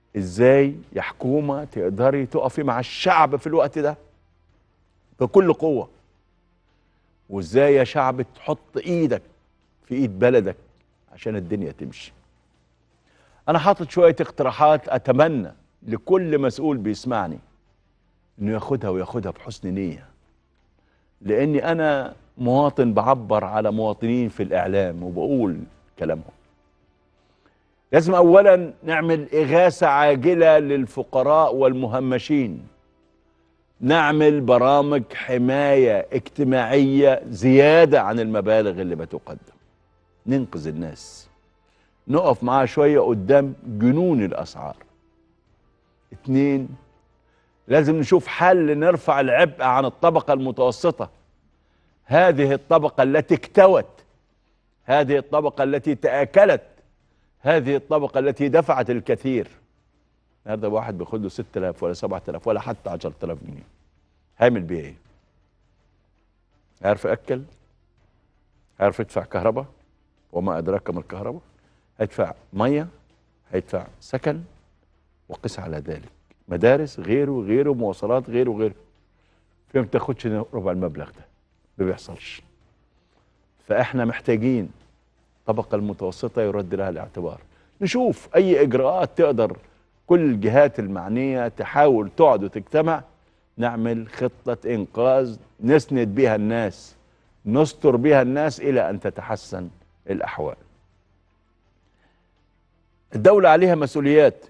ازاي يا حكومه تقدري تقفي مع الشعب في الوقت ده بكل قوه وازاي يا شعب تحط ايدك في ايد بلدك عشان الدنيا تمشي انا حاطط شويه اقتراحات اتمنى لكل مسؤول بيسمعني انه ياخدها وياخدها بحسن نيه لاني انا مواطن بعبر على مواطنين في الاعلام وبقول كلامهم لازم اولا نعمل اغاثه عاجله للفقراء والمهمشين نعمل برامج حمايه اجتماعيه زياده عن المبالغ اللي بتقدم ننقذ الناس نقف معاها شويه قدام جنون الاسعار اتنين لازم نشوف حل نرفع العبء عن الطبقه المتوسطه هذه الطبقه التي اكتوت هذه الطبقه التي تاكلت هذه الطبقة التي دفعت الكثير هذا واحد بياخد له 6000 ولا 7000 ولا حتى 10000 جنيه هيعمل بيه ايه؟ عارف ياكل؟ عارف يدفع كهرباء؟ وما ادراك ما الكهرباء؟ هيدفع ميه هيدفع سكن وقس على ذلك مدارس غيره غيره مواصلات غيره غيره في ما بتاخدش ربع المبلغ ده ما بيحصلش فاحنا محتاجين الطبقة المتوسطة يرد لها الاعتبار نشوف أي إجراءات تقدر كل الجهات المعنية تحاول تقعد وتجتمع نعمل خطة إنقاذ نسند بها الناس نستر بها الناس إلى أن تتحسن الأحوال الدولة عليها مسؤوليات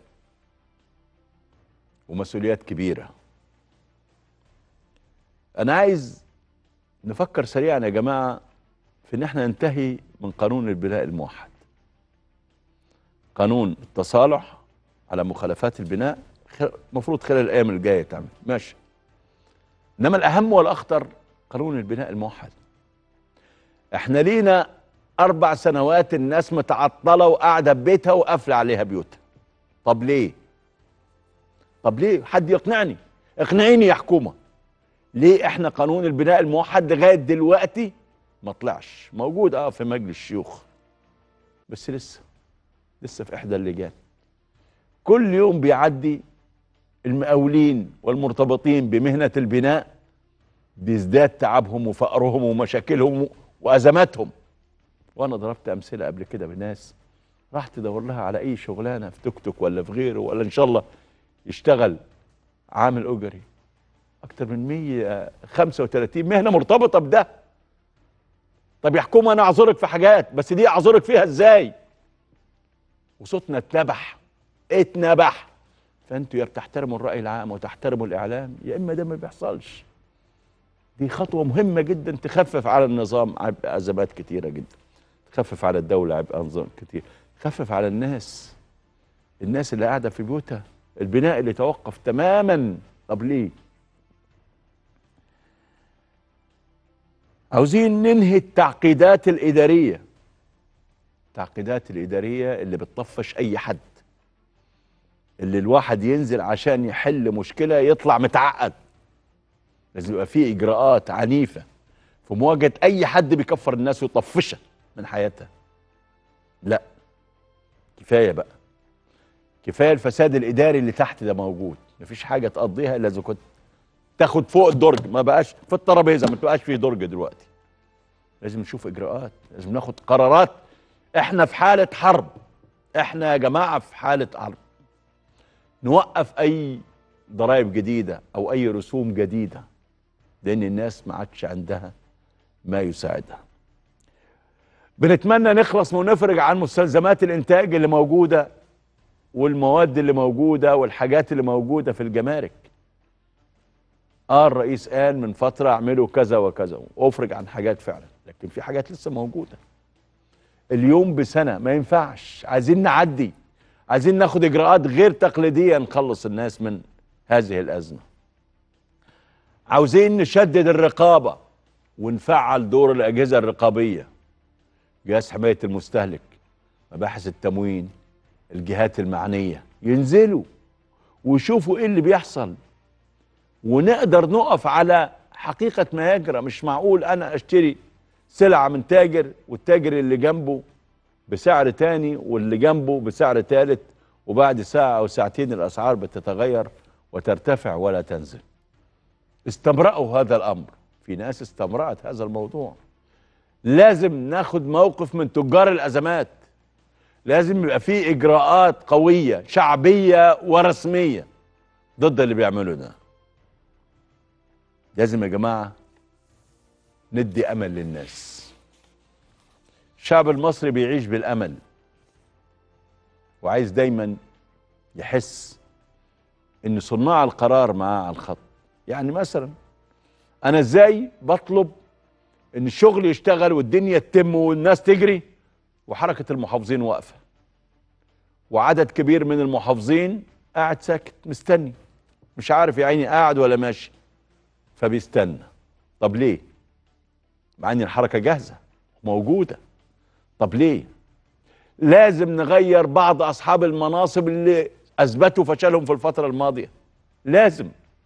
ومسؤوليات كبيرة أنا عايز نفكر سريعا يا جماعة في ان احنا ننتهي من قانون البناء الموحد قانون التصالح على مخالفات البناء المفروض خلال الايام الجايه تعمل ماشي انما الاهم والاخطر قانون البناء الموحد احنا لينا اربع سنوات الناس متعطله وقاعده ببيتها وقافله عليها بيوتها طب ليه طب ليه حد يقنعني اقنعيني يا حكومه ليه احنا قانون البناء الموحد لغايه دلوقتي ما طلعش موجود اه في مجلس الشيوخ بس لسه لسه في احدى اللجان كل يوم بيعدي المقاولين والمرتبطين بمهنة البناء بيزداد تعبهم وفقرهم ومشاكلهم وأزماتهم وأنا ضربت أمثلة قبل كده بناس راح تدور لها على أي شغلانة في توك توك ولا في غيره ولا إن شاء الله يشتغل عامل أجري أكتر من 135 مهنة مرتبطة بده طب يا حكومه انا اعذرك في حاجات بس دي اعذرك فيها ازاي وصوتنا اتنبح اتنبح فانتوا يا بتحترموا الراي العام وتحترموا الاعلام يا اما ده ما بيحصلش دي خطوه مهمه جدا تخفف على النظام عبء ازمات كتيره جدا تخفف على الدوله عبء انظمه كتير تخفف على الناس الناس اللي قاعده في بيوتها البناء اللي توقف تماما طب ليه عاوزين ننهي التعقيدات الإدارية التعقيدات الإدارية اللي بتطفش أي حد اللي الواحد ينزل عشان يحل مشكلة يطلع متعقد لازم يبقى فيه إجراءات عنيفة في مواجهة أي حد بيكفر الناس ويطفشها من حياتها لا كفاية بقى كفاية الفساد الإداري اللي تحت ده موجود مفيش حاجة تقضيها إلا إذا كنت تاخد فوق الدرج ما بقاش في الترابيزه ما تبقاش فيه درج دلوقتي لازم نشوف اجراءات لازم ناخد قرارات احنا في حاله حرب احنا يا جماعه في حاله حرب نوقف اي ضرائب جديده او اي رسوم جديده لان الناس ما عادش عندها ما يساعدها بنتمنى نخلص ونفرج عن مستلزمات الانتاج اللي موجوده والمواد اللي موجوده والحاجات اللي موجوده في الجمارك اه الرئيس قال من فتره اعملوا كذا وكذا وافرج عن حاجات فعلا لكن في حاجات لسه موجوده اليوم بسنه ما ينفعش عايزين نعدي عايزين ناخد اجراءات غير تقليديه نخلص الناس من هذه الازمه عاوزين نشدد الرقابه ونفعل دور الاجهزه الرقابيه جهاز حمايه المستهلك مباحث التموين الجهات المعنيه ينزلوا ويشوفوا ايه اللي بيحصل ونقدر نقف على حقيقة ما يجرى مش معقول أنا أشتري سلعة من تاجر والتاجر اللي جنبه بسعر تاني واللي جنبه بسعر تالت وبعد ساعة أو ساعتين الأسعار بتتغير وترتفع ولا تنزل استمرأوا هذا الأمر في ناس استمرأت هذا الموضوع لازم ناخد موقف من تجار الأزمات لازم يبقى في إجراءات قوية شعبية ورسمية ضد اللي بيعملوا ده لازم يا جماعة ندي أمل للناس الشعب المصري بيعيش بالأمل وعايز دايما يحس ان صناع القرار معاه على الخط يعني مثلا انا ازاي بطلب ان الشغل يشتغل والدنيا تتم والناس تجري وحركة المحافظين واقفة وعدد كبير من المحافظين قاعد ساكت مستني مش عارف يا عيني قاعد ولا ماشي فبيستنى طب ليه مع ان الحركة جاهزة موجودة طب ليه لازم نغير بعض اصحاب المناصب اللي اثبتوا فشلهم في الفتره الماضيه لازم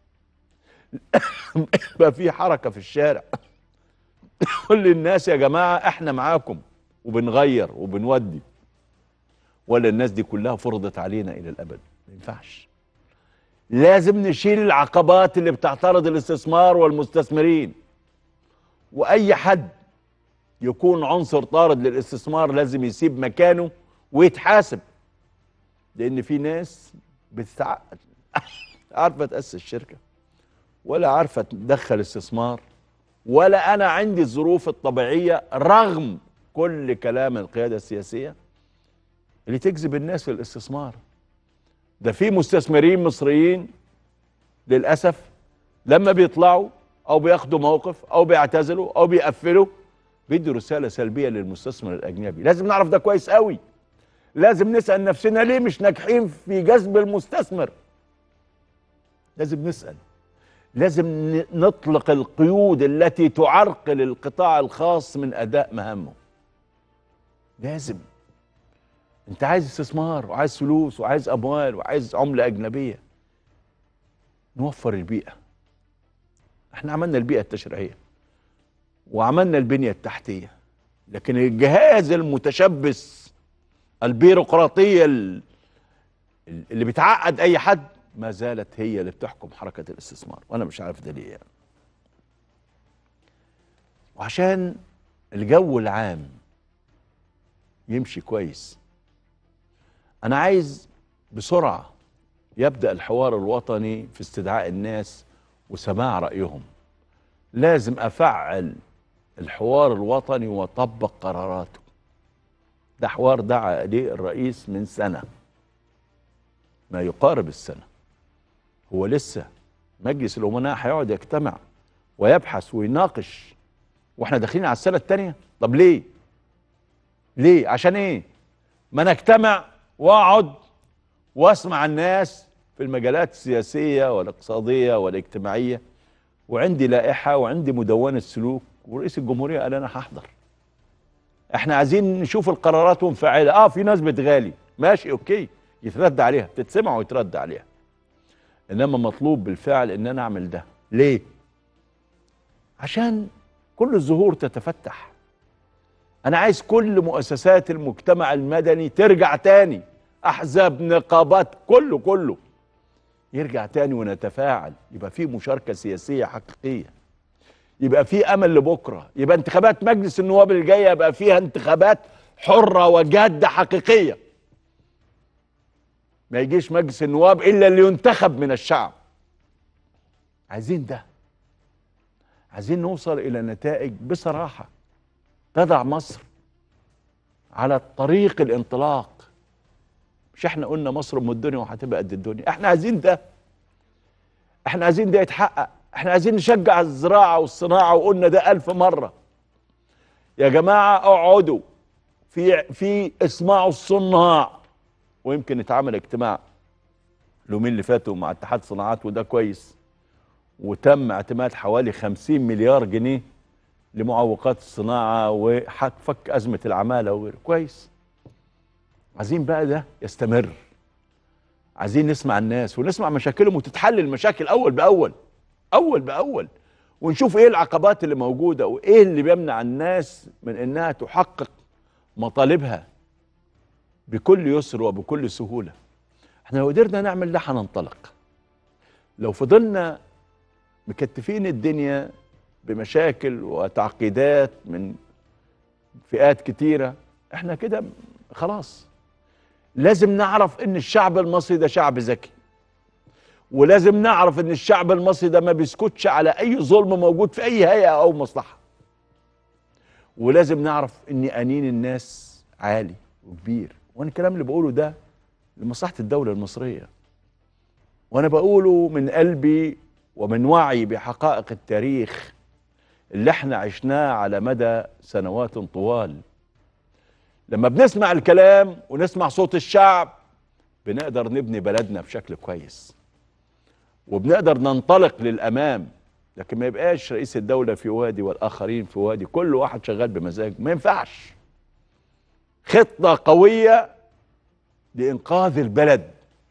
يبقى في حركه في الشارع قول للناس يا جماعه احنا معاكم وبنغير وبنودي ولا الناس دي كلها فرضت علينا الى الابد ما ينفعش لازم نشيل العقبات اللي بتعترض الاستثمار والمستثمرين واي حد يكون عنصر طارد للاستثمار لازم يسيب مكانه ويتحاسب لان في ناس بتتعقد عارفه تاسس شركه ولا عارفه تدخل استثمار ولا انا عندي الظروف الطبيعيه رغم كل كلام القياده السياسيه اللي تجذب الناس للاستثمار ده في مستثمرين مصريين للاسف لما بيطلعوا او بياخدوا موقف او بيعتزلوا او بيقفلوا بيدوا رساله سلبيه للمستثمر الاجنبي لازم نعرف ده كويس قوي لازم نسال نفسنا ليه مش ناجحين في جذب المستثمر لازم نسال لازم نطلق القيود التي تعرقل القطاع الخاص من اداء مهامه لازم انت عايز استثمار وعايز فلوس وعايز اموال وعايز عمله اجنبيه نوفر البيئه احنا عملنا البيئه التشريعيه وعملنا البنية التحتية لكن الجهاز المتشبث البيروقراطية اللي بتعقد أي حد ما زالت هي اللي بتحكم حركة الاستثمار وأنا مش عارف ده ليه يعني. وعشان الجو العام يمشي كويس أنا عايز بسرعة يبدأ الحوار الوطني في استدعاء الناس وسماع رأيهم لازم أفعل الحوار الوطني وطبق قراراته ده حوار دعا اليه الرئيس من سنه ما يقارب السنه هو لسه مجلس الامناء هيقعد يجتمع ويبحث ويناقش واحنا داخلين على السنه الثانيه طب ليه ليه عشان ايه ما نجتمع واقعد واسمع الناس في المجالات السياسيه والاقتصاديه والاجتماعيه وعندي لائحه وعندي مدونه سلوك ورئيس الجمهوريه قال انا هحضر احنا عايزين نشوف القرارات منفعله اه في ناس بتغالي ماشي اوكي يترد عليها تتسمع ويترد عليها انما مطلوب بالفعل ان انا اعمل ده ليه عشان كل الظهور تتفتح انا عايز كل مؤسسات المجتمع المدني ترجع تاني احزاب نقابات كله كله يرجع تاني ونتفاعل يبقى في مشاركه سياسيه حقيقيه يبقى في امل لبكره يبقى انتخابات مجلس النواب اللي جايه يبقى فيها انتخابات حره وجاده حقيقيه ما يجيش مجلس النواب الا اللي ينتخب من الشعب عايزين ده عايزين نوصل الى نتائج بصراحه تضع مصر على طريق الانطلاق مش احنا قلنا مصر ام الدنيا وهتبقى قد الدنيا احنا عايزين ده احنا عايزين ده يتحقق احنا عايزين نشجع الزراعة والصناعة وقلنا ده ألف مرة يا جماعة اقعدوا في في اسمعوا الصناع ويمكن يتعمل اجتماع اليومين اللي فاتوا مع اتحاد صناعات وده كويس وتم اعتماد حوالي 50 مليار جنيه لمعوقات الصناعة وفك أزمة العمالة وغيره كويس عايزين بقى ده يستمر عايزين نسمع الناس ونسمع مشاكلهم وتتحل المشاكل أول بأول اول باول ونشوف ايه العقبات اللي موجوده وايه اللي بيمنع الناس من انها تحقق مطالبها بكل يسر وبكل سهوله احنا لو قدرنا نعمل ده هننطلق لو فضلنا مكتفين الدنيا بمشاكل وتعقيدات من فئات كتيرة احنا كده خلاص لازم نعرف ان الشعب المصري ده شعب ذكي ولازم نعرف ان الشعب المصري ده ما بيسكتش على اي ظلم موجود في اي هيئة او مصلحة ولازم نعرف ان انين الناس عالي وكبير وانا الكلام اللي بقوله ده لمصلحة الدولة المصرية وانا بقوله من قلبي ومن وعي بحقائق التاريخ اللي احنا عشناه على مدى سنوات طوال لما بنسمع الكلام ونسمع صوت الشعب بنقدر نبني بلدنا بشكل كويس وبنقدر ننطلق للامام لكن ما يبقاش رئيس الدولة في وادي والآخرين في وادي كل واحد شغال بمزاجه ما ينفعش خطة قوية لإنقاذ البلد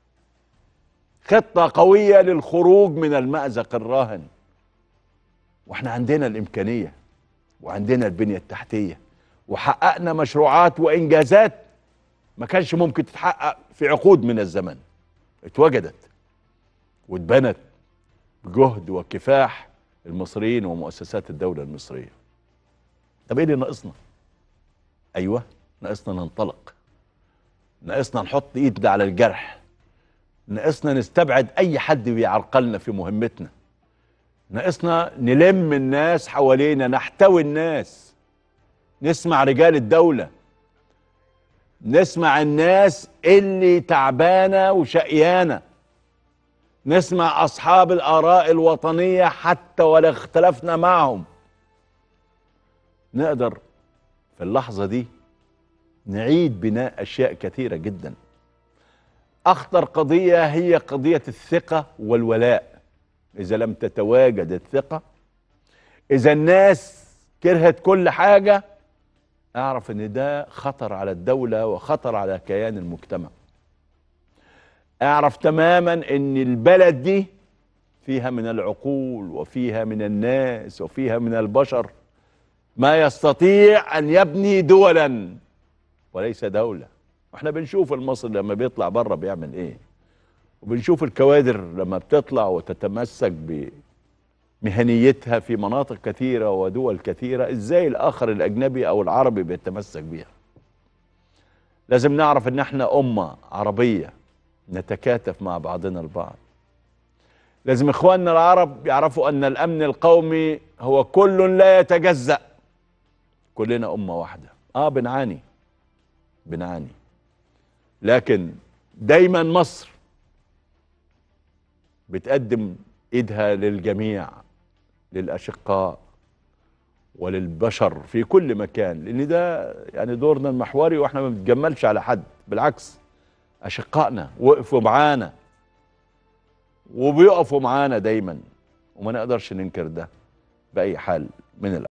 خطة قوية للخروج من المأزق الراهن واحنا عندنا الإمكانية وعندنا البنية التحتية وحققنا مشروعات وإنجازات ما كانش ممكن تتحقق في عقود من الزمن اتوجدت واتبنت بجهد وكفاح المصريين ومؤسسات الدولة المصرية طب ايه اللي ناقصنا ايوه ناقصنا ننطلق ناقصنا نحط ايدنا على الجرح ناقصنا نستبعد اي حد بيعرقلنا في مهمتنا ناقصنا نلم الناس حوالينا نحتوي الناس نسمع رجال الدولة نسمع الناس اللي تعبانة وشقيانة نسمع أصحاب الآراء الوطنية حتى ولا اختلفنا معهم نقدر في اللحظة دي نعيد بناء أشياء كثيرة جدا أخطر قضية هي قضية الثقة والولاء إذا لم تتواجد الثقة إذا الناس كرهت كل حاجة أعرف إن ده خطر على الدولة وخطر على كيان المجتمع اعرف تماما ان البلد دي فيها من العقول وفيها من الناس وفيها من البشر ما يستطيع ان يبني دولا وليس دولة واحنا بنشوف المصري لما بيطلع بره بيعمل ايه وبنشوف الكوادر لما بتطلع وتتمسك بمهنيتها في مناطق كثيرة ودول كثيرة ازاي الاخر الاجنبي او العربي بيتمسك بيها لازم نعرف ان احنا امة عربية نتكاتف مع بعضنا البعض لازم اخواننا العرب يعرفوا ان الامن القومي هو كل لا يتجزأ كلنا امة واحدة اه بنعاني بنعاني لكن دايما مصر بتقدم ايدها للجميع للاشقاء وللبشر في كل مكان لان ده يعني دورنا المحوري واحنا ما بنتجملش على حد بالعكس أشقائنا وقفوا معانا وبيقفوا معانا دايما وما نقدرش ننكر ده بأي حال من الأحوال